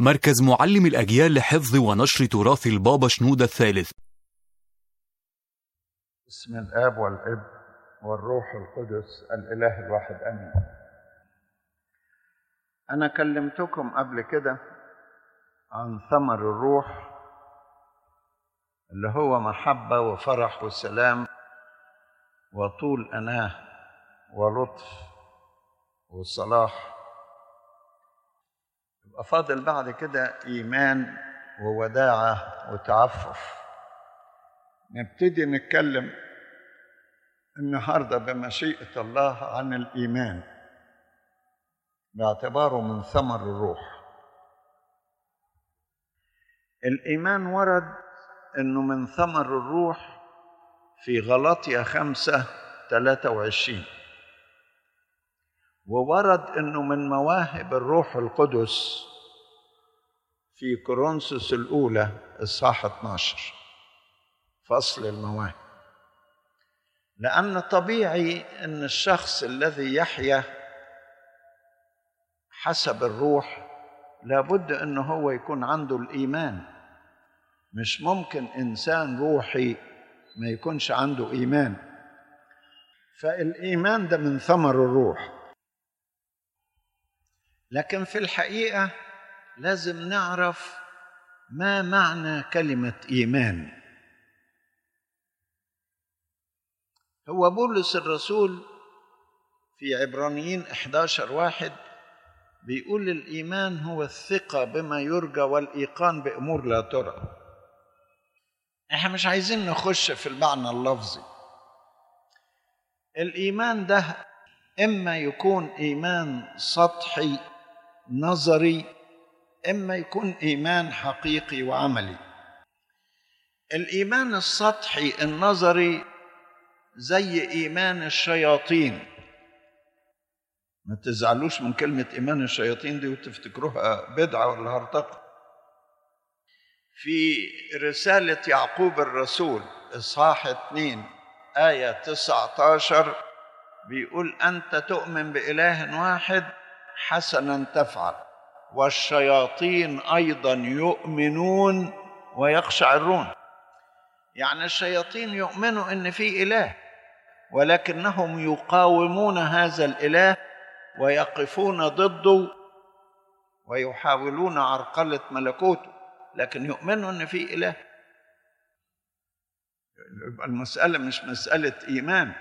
مركز معلم الأجيال لحفظ ونشر تراث البابا شنودة الثالث بسم الاب والابن والروح القدس الاله الواحد امين انا كلمتكم قبل كده عن ثمر الروح اللي هو محبه وفرح وسلام وطول اناه ولطف وصلاح يبقى فاضل بعد كده ايمان ووداعه وتعفف نبتدي نتكلم النهارده بمشيئه الله عن الايمان باعتباره من ثمر الروح الايمان ورد انه من ثمر الروح في غلطية خمسة ثلاثة وعشرين وورد انه من مواهب الروح القدس في كورنثوس الاولى اصحاح 12 فصل المواهب لان طبيعي ان الشخص الذي يحيا حسب الروح لابد ان هو يكون عنده الايمان مش ممكن انسان روحي ما يكونش عنده ايمان فالايمان ده من ثمر الروح لكن في الحقيقه لازم نعرف ما معنى كلمه ايمان هو بولس الرسول في عبرانيين 11 واحد بيقول الإيمان هو الثقة بما يرجى والإيقان بأمور لا ترى احنا مش عايزين نخش في المعنى اللفظي الإيمان ده إما يكون إيمان سطحي نظري إما يكون إيمان حقيقي وعملي الإيمان السطحي النظري زي ايمان الشياطين ما تزعلوش من كلمة إيمان الشياطين دي وتفتكروها بدعة ولا هرطقة في رسالة يعقوب الرسول إصحاح 2 آية 19 بيقول أنت تؤمن بإله واحد حسنا تفعل والشياطين أيضا يؤمنون ويقشعرون يعني الشياطين يؤمنوا ان في اله ولكنهم يقاومون هذا الاله ويقفون ضده ويحاولون عرقله ملكوته لكن يؤمنوا ان في اله يبقى المساله مش مساله ايمان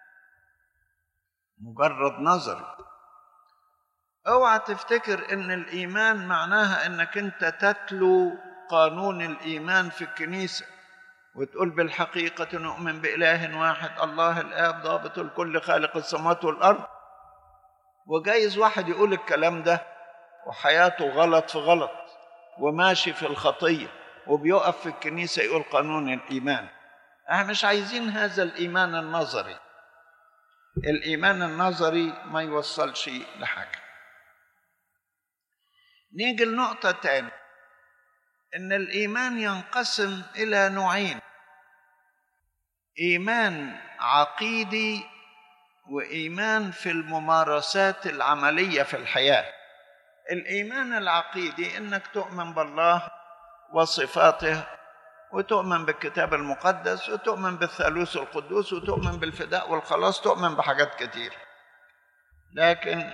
مجرد نظري اوعى تفتكر ان الايمان معناها انك انت تتلو قانون الايمان في الكنيسه وتقول بالحقيقة نؤمن بإله واحد الله الآب ضابط الكل خالق السماوات والأرض وجايز واحد يقول الكلام ده وحياته غلط في غلط وماشي في الخطية وبيقف في الكنيسة يقول قانون الإيمان احنا مش عايزين هذا الإيمان النظري الإيمان النظري ما يوصلش لحاجة نيجي لنقطة تاني ان الايمان ينقسم الى نوعين ايمان عقيدي وايمان في الممارسات العمليه في الحياه الايمان العقيدي انك تؤمن بالله وصفاته وتؤمن بالكتاب المقدس وتؤمن بالثالوث القدوس وتؤمن بالفداء والخلاص تؤمن بحاجات كتير لكن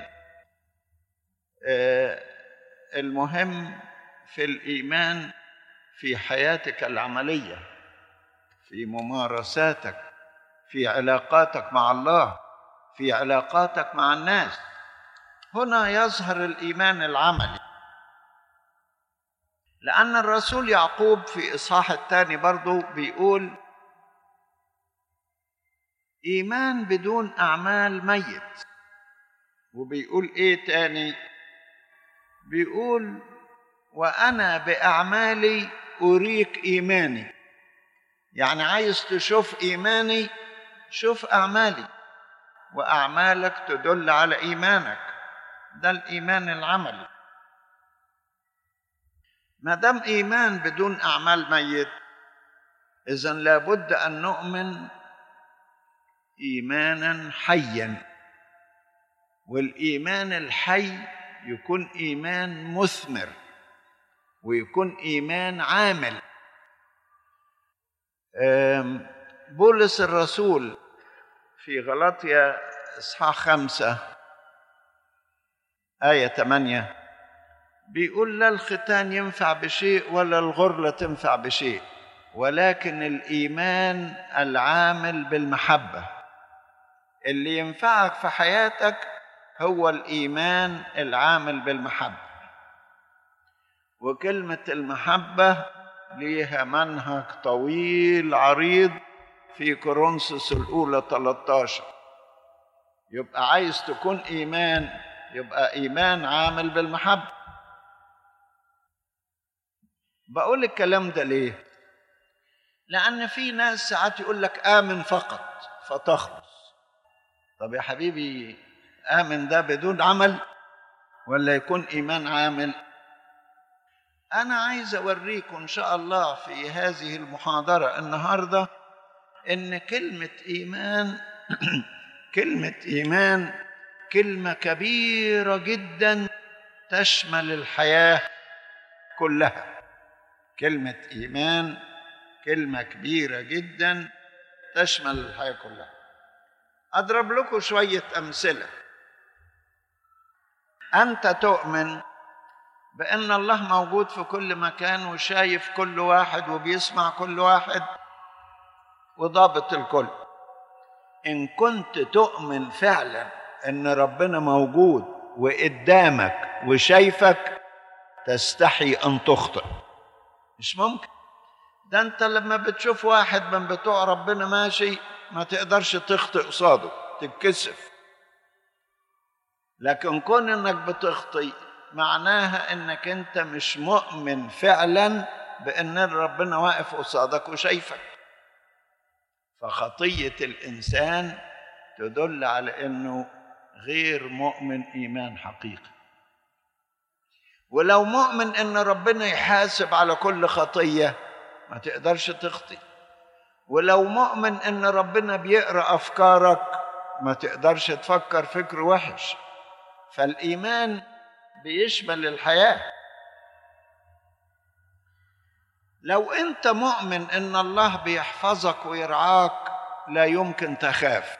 المهم في الايمان في حياتك العمليه في ممارساتك في علاقاتك مع الله في علاقاتك مع الناس هنا يظهر الايمان العملي لان الرسول يعقوب في اصحاح الثاني برضه بيقول ايمان بدون اعمال ميت وبيقول ايه تاني بيقول وانا باعمالي اريك ايماني يعني عايز تشوف ايماني شوف اعمالي واعمالك تدل على ايمانك ده الايمان العملي ما دام ايمان بدون اعمال ميت اذا لابد ان نؤمن ايمانا حيا والايمان الحي يكون ايمان مثمر ويكون ايمان عامل آم، بولس الرسول في غلطيا اصحاح خمسة آية 8 بيقول لا الختان ينفع بشيء ولا الغرلة تنفع بشيء ولكن الإيمان العامل بالمحبة اللي ينفعك في حياتك هو الإيمان العامل بالمحبة وكلمة المحبة ليها منهج طويل عريض في كورنثوس الأولى 13 يبقى عايز تكون إيمان يبقى إيمان عامل بالمحبة بقول الكلام ده ليه؟ لأن في ناس ساعات يقول لك آمن فقط فتخلص طب يا حبيبي آمن ده بدون عمل ولا يكون إيمان عامل؟ أنا عايز أوريكم إن شاء الله في هذه المحاضرة النهاردة إن كلمة إيمان كلمة إيمان كلمة كبيرة جدا تشمل الحياة كلها كلمة إيمان كلمة كبيرة جدا تشمل الحياة كلها أضرب لكم شوية أمثلة أنت تؤمن بأن الله موجود في كل مكان وشايف كل واحد وبيسمع كل واحد وضابط الكل إن كنت تؤمن فعلا إن ربنا موجود وقدامك وشايفك تستحي أن تخطئ مش ممكن ده أنت لما بتشوف واحد من بتوع ربنا ماشي ما تقدرش تخطئ قصاده تتكسف لكن كون انك بتخطئ معناها انك انت مش مؤمن فعلا بان ربنا واقف قصادك وشايفك فخطيه الانسان تدل على انه غير مؤمن ايمان حقيقي ولو مؤمن ان ربنا يحاسب على كل خطيه ما تقدرش تخطي ولو مؤمن ان ربنا بيقرا افكارك ما تقدرش تفكر فكر وحش فالايمان بيشمل الحياه لو انت مؤمن ان الله بيحفظك ويرعاك لا يمكن تخاف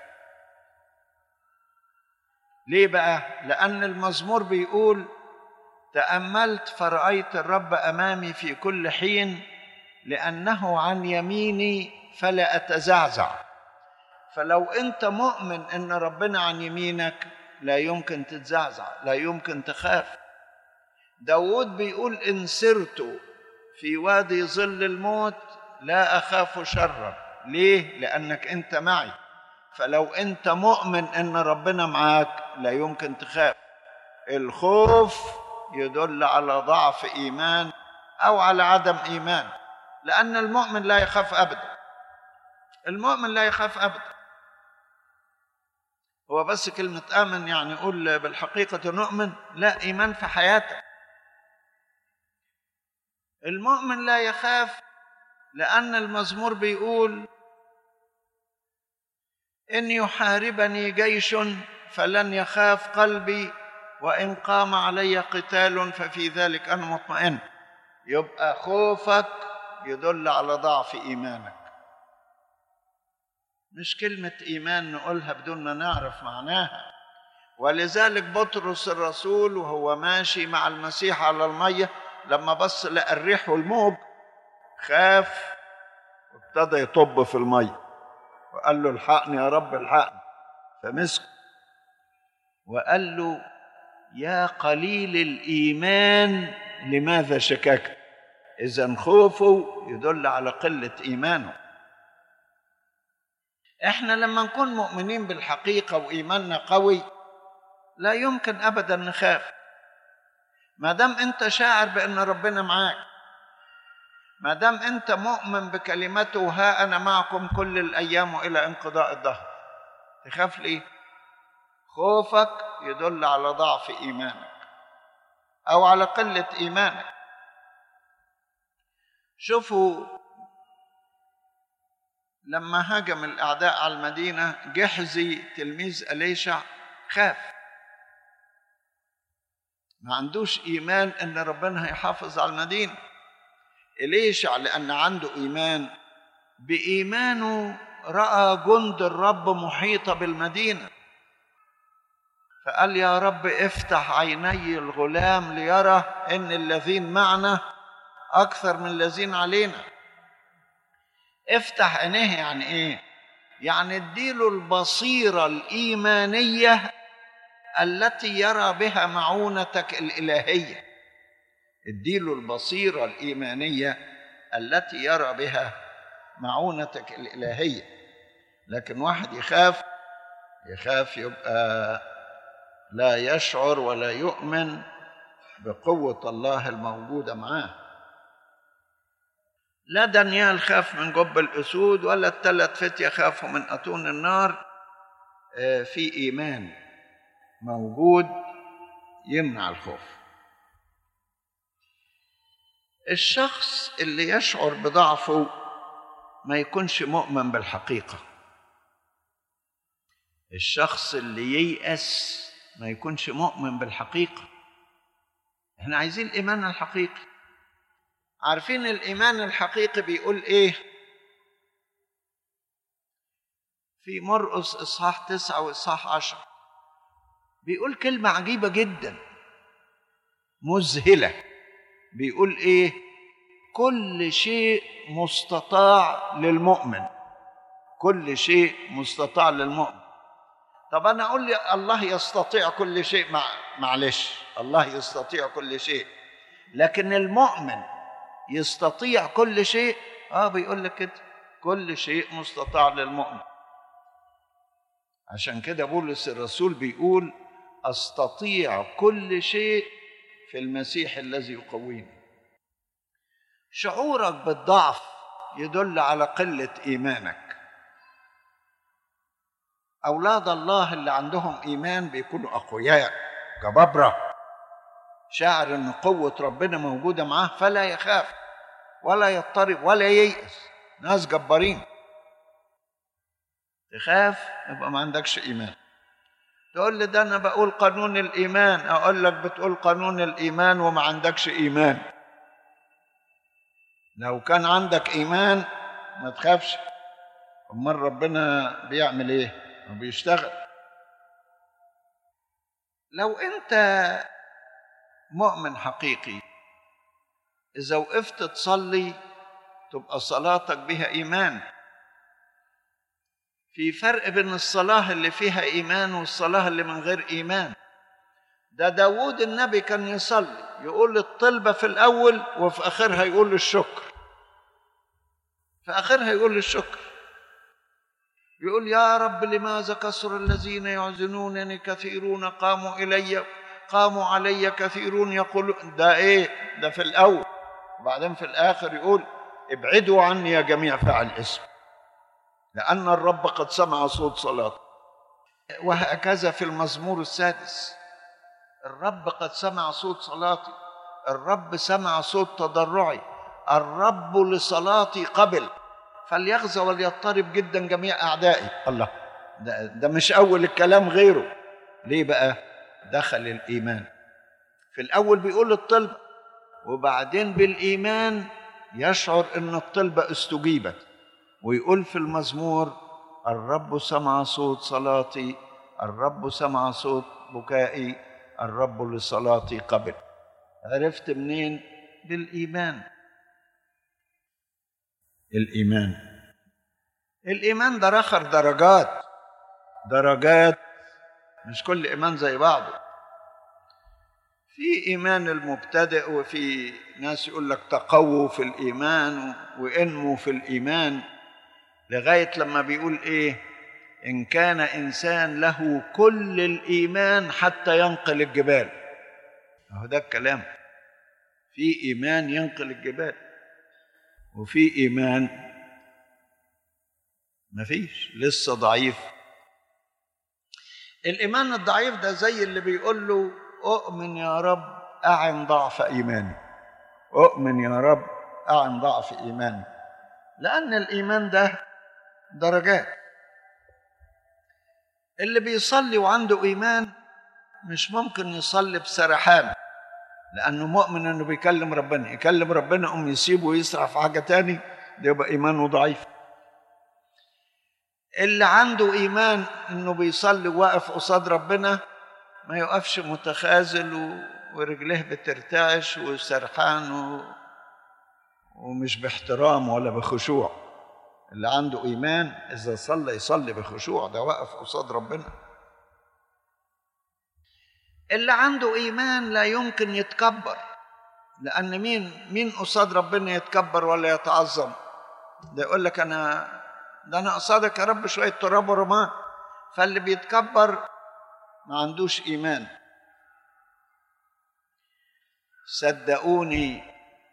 ليه بقى لان المزمور بيقول تاملت فرايت الرب امامي في كل حين لانه عن يميني فلا اتزعزع فلو انت مؤمن ان ربنا عن يمينك لا يمكن تتزعزع لا يمكن تخاف داود بيقول إن سرت في وادي ظل الموت لا أخاف شرا ليه؟ لأنك أنت معي فلو أنت مؤمن أن ربنا معاك لا يمكن تخاف الخوف يدل على ضعف إيمان أو على عدم إيمان لأن المؤمن لا يخاف أبدا المؤمن لا يخاف أبدا هو بس كلمة آمن يعني يقول بالحقيقة نؤمن لا إيمان في حياتك المؤمن لا يخاف لأن المزمور بيقول إن يحاربني جيش فلن يخاف قلبي وإن قام علي قتال ففي ذلك أنا مطمئن يبقى خوفك يدل على ضعف إيمانك مش كلمة إيمان نقولها بدون ما نعرف معناها ولذلك بطرس الرسول وهو ماشي مع المسيح على المية لما بص لقى الريح والموج خاف وابتدى يطب في المية وقال له الحقني يا رب الحقني فمسكه وقال له يا قليل الإيمان لماذا شككت إذا خوفه يدل على قلة إيمانه احنا لما نكون مؤمنين بالحقيقة وإيماننا قوي لا يمكن أبدا نخاف ما دام أنت شاعر بأن ربنا معاك ما دام أنت مؤمن بكلمته ها أنا معكم كل الأيام إلى انقضاء الدهر تخاف ليه؟ خوفك يدل على ضعف إيمانك أو على قلة إيمانك شوفوا لما هاجم الأعداء على المدينة جحزي تلميذ أليشع خاف ما عندوش ايمان ان ربنا هيحافظ على المدينه إليشع لأن عنده إيمان بإيمانه رأى جند الرب محيطة بالمدينة فقال يا رب افتح عيني الغلام ليرى ان الذين معنا اكثر من الذين علينا افتح عينيه يعني ايه يعني اديله البصيره الايمانيه التي يرى بها معونتك الالهيه اديله البصيره الايمانيه التي يرى بها معونتك الالهيه لكن واحد يخاف يخاف يبقى لا يشعر ولا يؤمن بقوه الله الموجوده معاه لا دانيال خاف من جب الاسود ولا الثلاث فتيه خافوا من اتون النار في ايمان موجود يمنع الخوف الشخص اللي يشعر بضعفه ما يكونش مؤمن بالحقيقه الشخص اللي ييأس ما يكونش مؤمن بالحقيقه احنا عايزين الايمان الحقيقي عارفين الايمان الحقيقي بيقول ايه في مرقس اصحاح تسعة واصحاح عشرة بيقول كلمة عجيبة جدا مذهلة بيقول ايه كل شيء مستطاع للمؤمن كل شيء مستطاع للمؤمن طب انا اقول لي الله يستطيع كل شيء مع معلش الله يستطيع كل شيء لكن المؤمن يستطيع كل شيء اه بيقول لك كده كل شيء مستطاع للمؤمن عشان كده بولس الرسول بيقول استطيع كل شيء في المسيح الذي يقويني شعورك بالضعف يدل على قله ايمانك اولاد الله اللي عندهم ايمان بيكونوا اقوياء جبابره شاعر ان قوه ربنا موجوده معاه فلا يخاف ولا يضطرب ولا ييأس ناس جبارين تخاف يبقى ما عندكش ايمان تقول لي ده انا بقول قانون الايمان اقول لك بتقول قانون الايمان وما عندكش ايمان لو كان عندك ايمان ما تخافش امال ربنا بيعمل ايه وبيشتغل لو انت مؤمن حقيقي اذا وقفت تصلي تبقى صلاتك بها ايمان في فرق بين الصلاة اللي فيها إيمان والصلاة اللي من غير إيمان ده داود النبي كان يصلي يقول الطلبة في الأول وفي آخرها يقول الشكر في آخرها يقول الشكر يقول يا رب لماذا كثر الذين يعزنونني كثيرون قاموا إلي قاموا علي كثيرون يقولون ده إيه ده في الأول وبعدين في الآخر يقول ابعدوا عني يا جميع فعل اسم لأن الرب قد سمع صوت صلاتي وهكذا في المزمور السادس الرب قد سمع صوت صلاتي الرب سمع صوت تضرعي الرب لصلاتي قبل فليغزى وليضطرب جدا جميع أعدائي الله ده, ده مش أول الكلام غيره ليه بقى دخل الإيمان في الأول بيقول الطلبة وبعدين بالإيمان يشعر أن الطلبة استجيبت ويقول في المزمور الرب سمع صوت صلاتي الرب سمع صوت بكائي الرب لصلاتي قبل عرفت منين بالايمان الايمان الايمان ده اخر درجات درجات مش كل ايمان زي بعضه في ايمان المبتدئ وفي ناس يقول لك تقووا في الايمان وانموا في الايمان لغايه لما بيقول ايه ان كان انسان له كل الايمان حتى ينقل الجبال اهو ده الكلام في ايمان ينقل الجبال وفي ايمان مفيش لسه ضعيف الايمان الضعيف ده زي اللي بيقول له اؤمن يا رب اعن ضعف ايماني اؤمن يا رب اعن ضعف ايماني لان الايمان ده درجات اللي بيصلي وعنده ايمان مش ممكن يصلي بسرحان لانه مؤمن انه بيكلم ربنا يكلم ربنا قوم يسيبه ويسرع في حاجه تاني ده يبقى ايمانه ضعيف اللي عنده ايمان انه بيصلي واقف قصاد ربنا ما يقفش متخاذل و... ورجليه بترتعش وسرحان و... ومش باحترام ولا بخشوع اللي عنده ايمان اذا صلى يصلي بخشوع ده واقف قصاد ربنا اللي عنده ايمان لا يمكن يتكبر لان مين مين قصاد ربنا يتكبر ولا يتعظم ده يقول لك انا ده انا قصادك يا رب شويه تراب ورماد فاللي بيتكبر ما عندوش ايمان صدقوني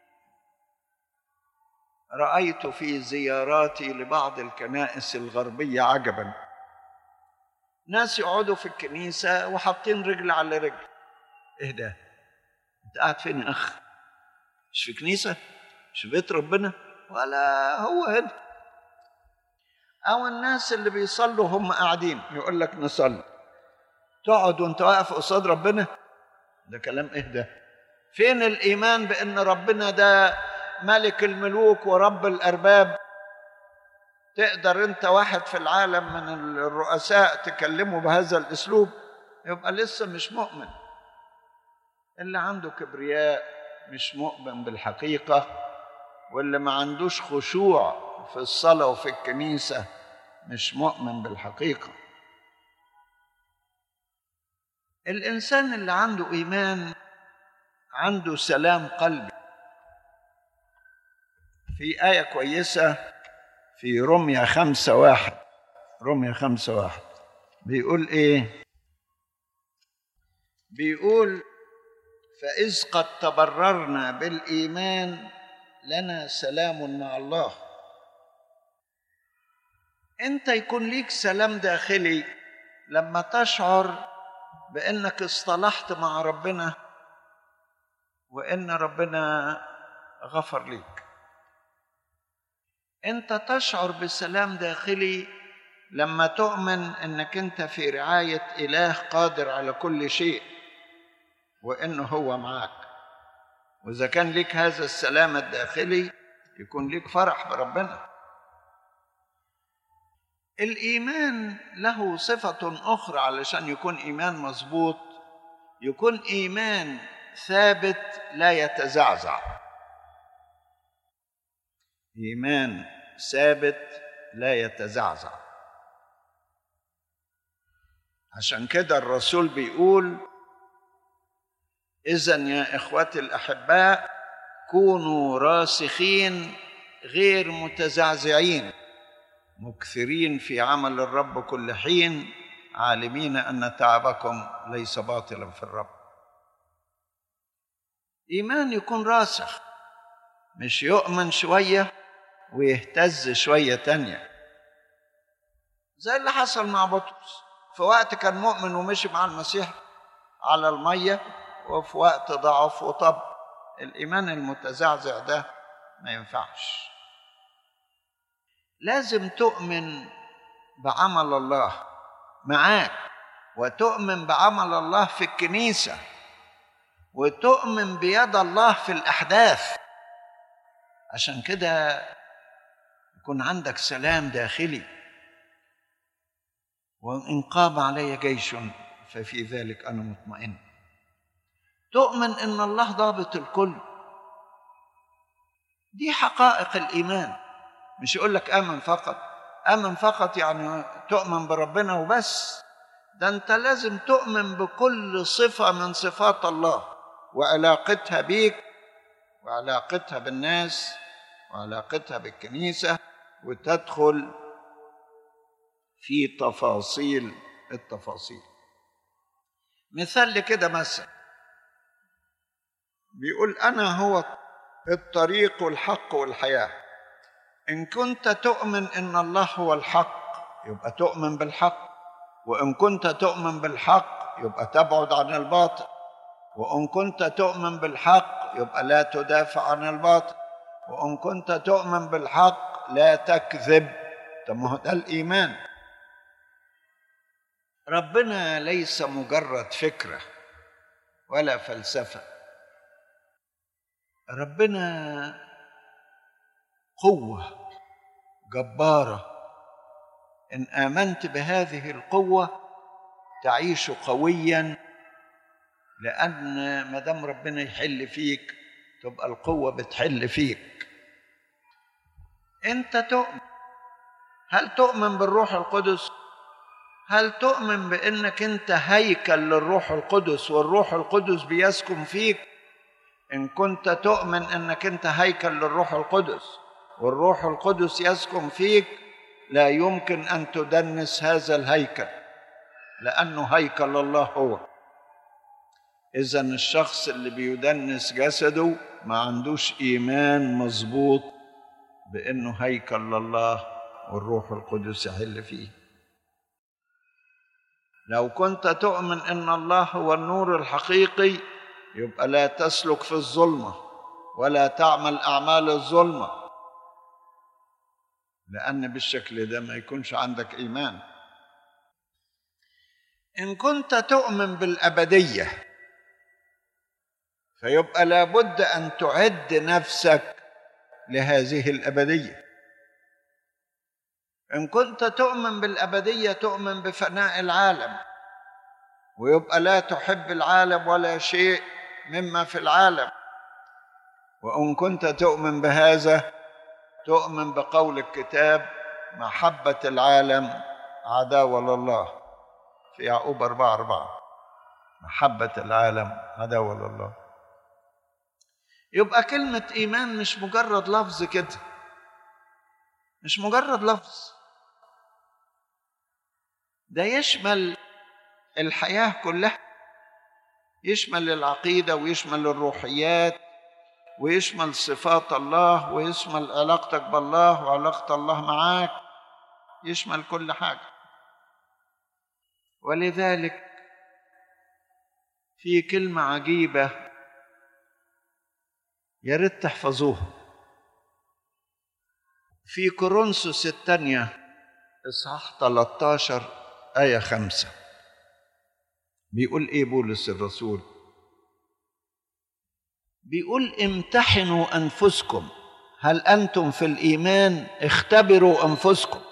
رايت في زياراتي لبعض الكنائس الغربيه عجبا ناس يقعدوا في الكنيسه وحاطين رجل على رجل ايه ده انت قاعد فين يا اخ مش في كنيسه مش في بيت ربنا ولا هو هنا او الناس اللي بيصلوا هم قاعدين يقول لك نصلي تقعد وانت واقف قصاد ربنا ده كلام ايه ده فين الايمان بان ربنا ده ملك الملوك ورب الارباب تقدر انت واحد في العالم من الرؤساء تكلمه بهذا الاسلوب يبقى لسه مش مؤمن اللي عنده كبرياء مش مؤمن بالحقيقه واللي ما عندوش خشوع في الصلاه وفي الكنيسه مش مؤمن بالحقيقه الانسان اللي عنده ايمان عنده سلام قلبي في آية كويسة في رمية خمسة واحد رمية خمسة واحد بيقول إيه بيقول فإذ قد تبررنا بالإيمان لنا سلام مع الله أنت يكون ليك سلام داخلي لما تشعر بأنك اصطلحت مع ربنا وإن ربنا غفر ليك انت تشعر بسلام داخلي لما تؤمن انك انت في رعايه اله قادر على كل شيء وانه هو معك واذا كان لك هذا السلام الداخلي يكون لك فرح بربنا الايمان له صفه اخرى علشان يكون ايمان مظبوط يكون ايمان ثابت لا يتزعزع ايمان ثابت لا يتزعزع عشان كده الرسول بيقول اذا يا اخوتي الاحباء كونوا راسخين غير متزعزعين مكثرين في عمل الرب كل حين عالمين ان تعبكم ليس باطلا في الرب ايمان يكون راسخ مش يؤمن شويه ويهتز شوية تانية زي اللي حصل مع بطرس في وقت كان مؤمن ومشي مع المسيح على المية وفي وقت ضعف وطب الإيمان المتزعزع ده ما ينفعش لازم تؤمن بعمل الله معاك وتؤمن بعمل الله في الكنيسة وتؤمن بيد الله في الأحداث عشان كده يكون عندك سلام داخلي وإن قام علي جيش ففي ذلك أنا مطمئن تؤمن أن الله ضابط الكل دي حقائق الإيمان مش يقول لك آمن فقط آمن فقط يعني تؤمن بربنا وبس ده أنت لازم تؤمن بكل صفة من صفات الله وعلاقتها بيك وعلاقتها بالناس وعلاقتها بالكنيسة وتدخل في تفاصيل التفاصيل مثال كده مثلا بيقول أنا هو الطريق والحق والحياة إن كنت تؤمن إن الله هو الحق يبقى تؤمن بالحق وإن كنت تؤمن بالحق يبقى تبعد عن الباطل وإن كنت تؤمن بالحق يبقى لا تدافع عن الباطل وإن كنت تؤمن بالحق لا تكذب طب ما هو ده الإيمان ربنا ليس مجرد فكرة ولا فلسفة ربنا قوة جبارة إن آمنت بهذه القوة تعيش قويا لأن ما دام ربنا يحل فيك تبقى القوة بتحل فيك أنت تؤمن هل تؤمن بالروح القدس؟ هل تؤمن بأنك أنت هيكل للروح القدس والروح القدس بيسكن فيك؟ إن كنت تؤمن أنك أنت هيكل للروح القدس والروح القدس يسكن فيك لا يمكن أن تدنس هذا الهيكل لأنه هيكل الله هو إذا الشخص اللي بيدنس جسده ما عندوش إيمان مظبوط بأنه هيكل لله والروح القدس يحل فيه لو كنت تؤمن ان الله هو النور الحقيقي يبقى لا تسلك في الظلمه ولا تعمل اعمال الظلمه لان بالشكل ده ما يكونش عندك ايمان ان كنت تؤمن بالابديه فيبقى لابد ان تعد نفسك لهذه الابديه ان كنت تؤمن بالابديه تؤمن بفناء العالم ويبقى لا تحب العالم ولا شيء مما في العالم وان كنت تؤمن بهذا تؤمن بقول الكتاب محبه العالم عداوه لله في يعقوب أربعة أربعة محبة العالم عداوة لله يبقى كلمة إيمان مش مجرد لفظ كده مش مجرد لفظ ده يشمل الحياة كلها يشمل العقيدة ويشمل الروحيات ويشمل صفات الله ويشمل علاقتك بالله وعلاقة الله معاك يشمل كل حاجة ولذلك في كلمة عجيبة يا ريت تحفظوها في كورنثوس الثانية إصحاح 13 آية 5 بيقول إيه بولس الرسول؟ بيقول امتحنوا أنفسكم هل أنتم في الإيمان اختبروا أنفسكم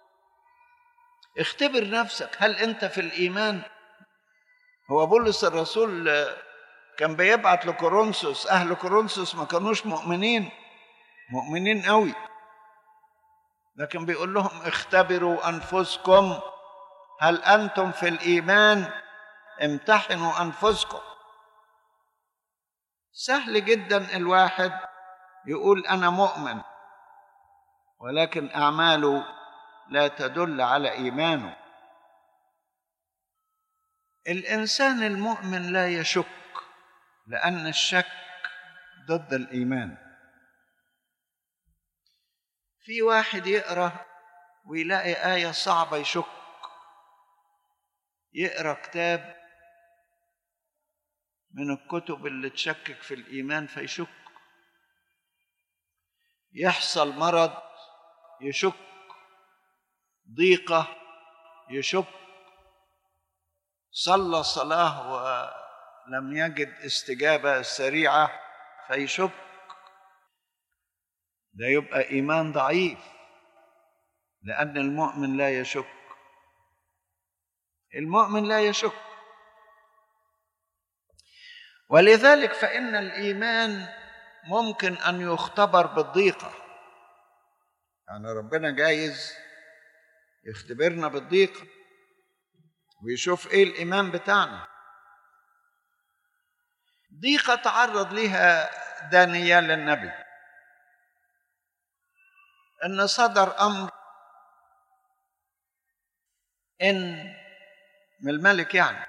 اختبر نفسك هل أنت في الإيمان هو بولس الرسول كان بيبعت لكورنثوس أهل كورنثوس ما كانوش مؤمنين مؤمنين قوي لكن بيقول لهم اختبروا انفسكم هل انتم في الايمان امتحنوا انفسكم سهل جدا الواحد يقول انا مؤمن ولكن اعماله لا تدل على ايمانه الانسان المؤمن لا يشك لان الشك ضد الايمان في واحد يقرا ويلاقي ايه صعبه يشك يقرا كتاب من الكتب اللي تشكك في الايمان فيشك يحصل مرض يشك ضيقه يشك صلى صلاه ولم يجد استجابه سريعه فيشك ده يبقى ايمان ضعيف لان المؤمن لا يشك المؤمن لا يشك ولذلك فان الايمان ممكن ان يختبر بالضيقه يعني ربنا جايز يختبرنا بالضيقه ويشوف ايه الايمان بتاعنا ضيقه تعرض لها دانيال النبي ان صدر امر ان من الملك يعني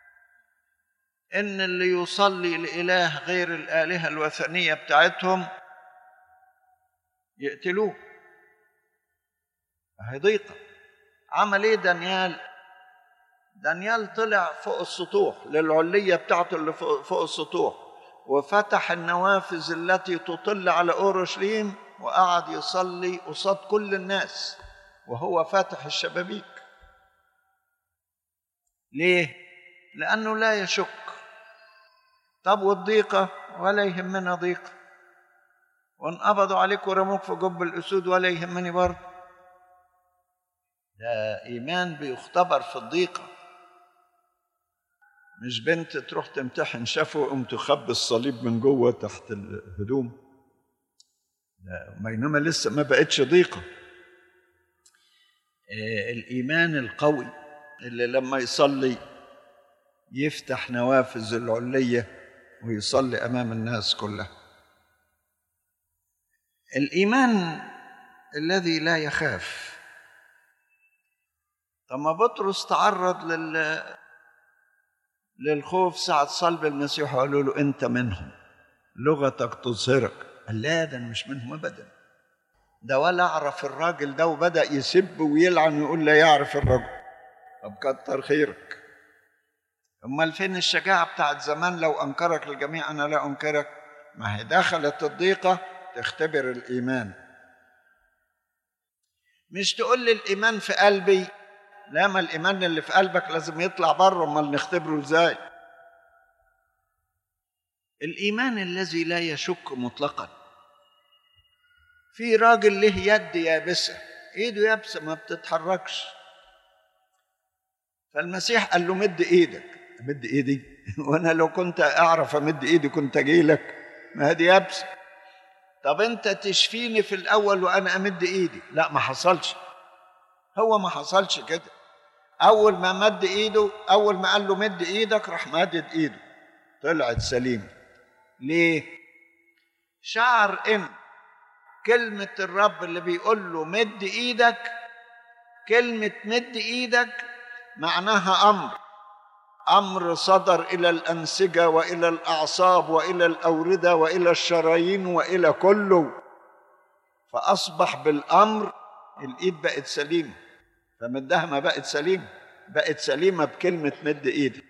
ان اللي يصلي لاله غير الالهه الوثنيه بتاعتهم يقتلوه هي ضيقه عمل ايه دانيال دانيال طلع فوق السطوح للعليه بتاعته اللي فوق السطوح وفتح النوافذ التي تطل على اورشليم وقعد يصلي قصاد كل الناس وهو فاتح الشبابيك ليه لانه لا يشك طب والضيقه ولا يهمنا ضيقه وانقبضوا عليك ورموك في جب الاسود ولا يهمني برضه ده ايمان بيختبر في الضيقه مش بنت تروح تمتحن شافوا قوم تخبي الصليب من جوه تحت الهدوم لا بينما لسه ما بقتش ضيقه آه، الايمان القوي اللي لما يصلي يفتح نوافذ العليه ويصلي امام الناس كلها الايمان الذي لا يخاف طب ما بطرس تعرض لل للخوف ساعة صلب المسيح وقالوا له أنت منهم لغتك تظهرك قال لا ده أنا مش منهم أبدا ده ولا أعرف الراجل ده وبدأ يسب ويلعن ويقول لا يعرف الرجل طب كتر خيرك أمال فين الشجاعة بتاعت زمان لو أنكرك الجميع أنا لا أنكرك ما هي دخلت الضيقة تختبر الإيمان مش تقول لي الإيمان في قلبي لا ما الإيمان اللي في قلبك لازم يطلع بره أمال نختبره إزاي الإيمان الذي لا يشك مطلقا في راجل له يد يابسة إيده يابسة ما بتتحركش فالمسيح قال له مد إيدك مد إيدي وأنا لو كنت أعرف أمد إيدي كنت أجي لك ما هذه يابسة طب أنت تشفيني في الأول وأنا أمد إيدي لا ما حصلش هو ما حصلش كده اول ما مد ايده اول ما قال له مد ايدك راح مدد ايده طلعت سليمه ليه شعر ان كلمه الرب اللي بيقول له مد ايدك كلمه مد ايدك معناها امر امر صدر الى الانسجه والى الاعصاب والى الاورده والى الشرايين والى كله فاصبح بالامر الايد بقت سليمه فمدها ما بقت سليمة بقت سليمة بكلمة مد إيدي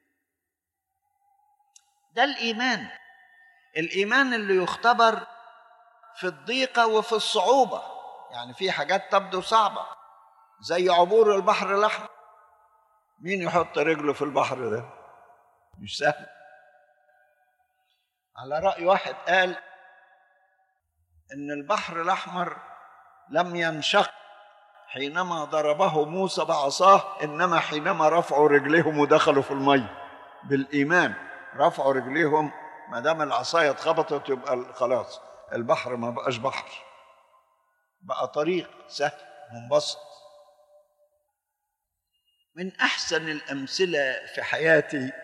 ده الإيمان الإيمان اللي يختبر في الضيقة وفي الصعوبة يعني في حاجات تبدو صعبة زي عبور البحر الأحمر مين يحط رجله في البحر ده مش سهل على رأي واحد قال إن البحر الأحمر لم ينشق حينما ضربه موسى بعصاه انما حينما رفعوا رجليهم ودخلوا في الميه بالايمان رفعوا رجليهم ما دام العصايه اتخبطت يبقى خلاص البحر ما بقاش بحر بقى طريق سهل منبسط من احسن الامثله في حياتي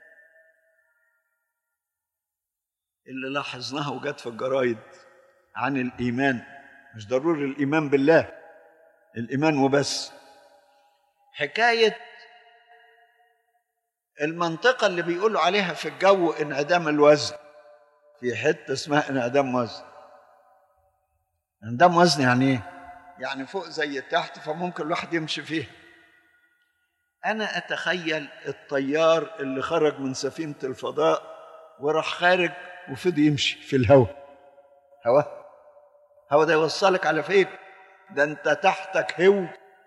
اللي لاحظناها وجت في الجرايد عن الايمان مش ضروري الايمان بالله الإيمان وبس حكاية المنطقة اللي بيقولوا عليها في الجو انعدام الوزن في حتة اسمها انعدام وزن انعدام وزن يعني ايه؟ يعني فوق زي تحت فممكن الواحد يمشي فيها أنا أتخيل الطيار اللي خرج من سفينة الفضاء وراح خارج وفضل يمشي في الهواء هواء هواء ده يوصلك على فين؟ ده انت تحتك هو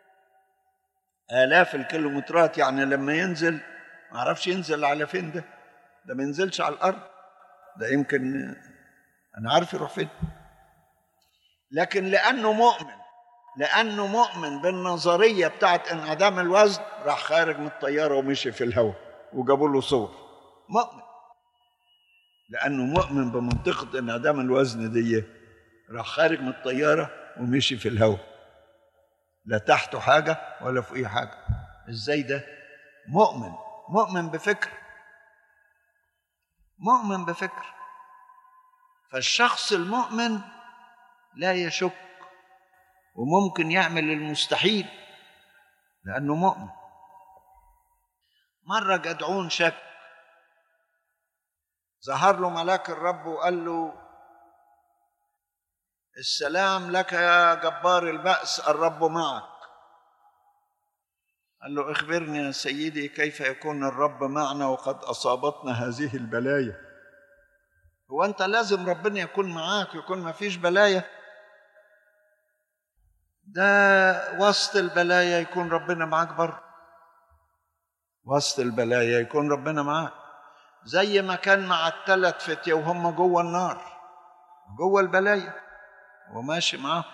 آلاف الكيلومترات يعني لما ينزل ما اعرفش ينزل على فين ده ده ما ينزلش على الأرض ده يمكن أنا عارف يروح فين لكن لأنه مؤمن لأنه مؤمن بالنظرية بتاعت انعدام الوزن راح خارج من الطيارة ومشي في الهواء وجابوا له صور مؤمن لأنه مؤمن بمنطقة انعدام الوزن دي راح خارج من الطيارة ومشي في الهواء لا تحته حاجة ولا فوقيه حاجة ازاي ده مؤمن مؤمن بفكر مؤمن بفكر فالشخص المؤمن لا يشك وممكن يعمل المستحيل لأنه مؤمن مرة جدعون شك ظهر له ملاك الرب وقال له السلام لك يا جبار البأس الرب معك قال له اخبرني يا سيدي كيف يكون الرب معنا وقد أصابتنا هذه البلايا هو أنت لازم ربنا يكون معاك يكون ما فيش بلايا ده وسط البلايا يكون ربنا معاك بره وسط البلايا يكون ربنا معاك زي ما كان مع الثلاث فتية وهم جوه النار جوه البلايا وماشي معاه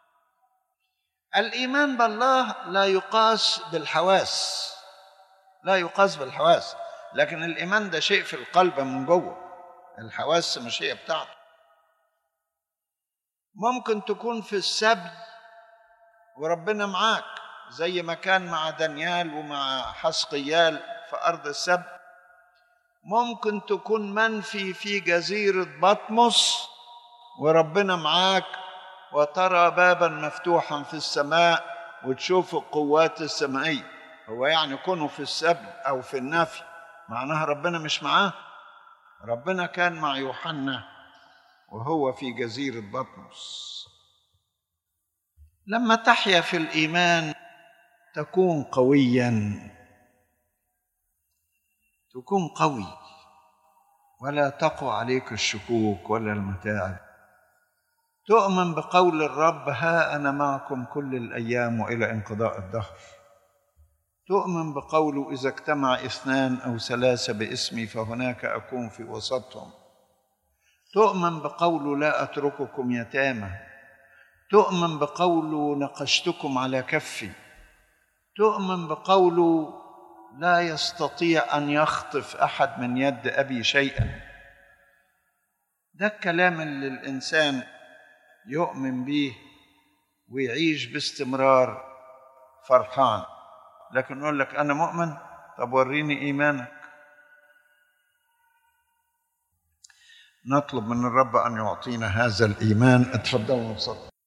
الايمان بالله لا يقاس بالحواس لا يقاس بالحواس لكن الايمان ده شيء في القلب من جوه الحواس مش هي بتاعته ممكن تكون في السبي وربنا معاك زي ما كان مع دانيال ومع حسقيال في ارض السبي ممكن تكون منفي في جزيره بطمس وربنا معاك وترى بابا مفتوحا في السماء وتشوف القوات السمائيه هو يعني كونه في السبي او في النفي معناها ربنا مش معاه ربنا كان مع يوحنا وهو في جزيره بطمس لما تحيا في الايمان تكون قويا تكون قوي ولا تقوى عليك الشكوك ولا المتاعب تؤمن بقول الرب ها انا معكم كل الايام والى انقضاء الدهر تؤمن بقوله اذا اجتمع اثنان او ثلاثه باسمي فهناك اكون في وسطهم تؤمن بقوله لا اترككم يتامى تؤمن بقوله نقشتكم على كفي تؤمن بقوله لا يستطيع ان يخطف احد من يد ابي شيئا ده الكلام اللي الانسان يؤمن به ويعيش باستمرار فرحان لكن يقول لك انا مؤمن طب وريني ايمانك نطلب من الرب ان يعطينا هذا الايمان اتفضلوا نصلي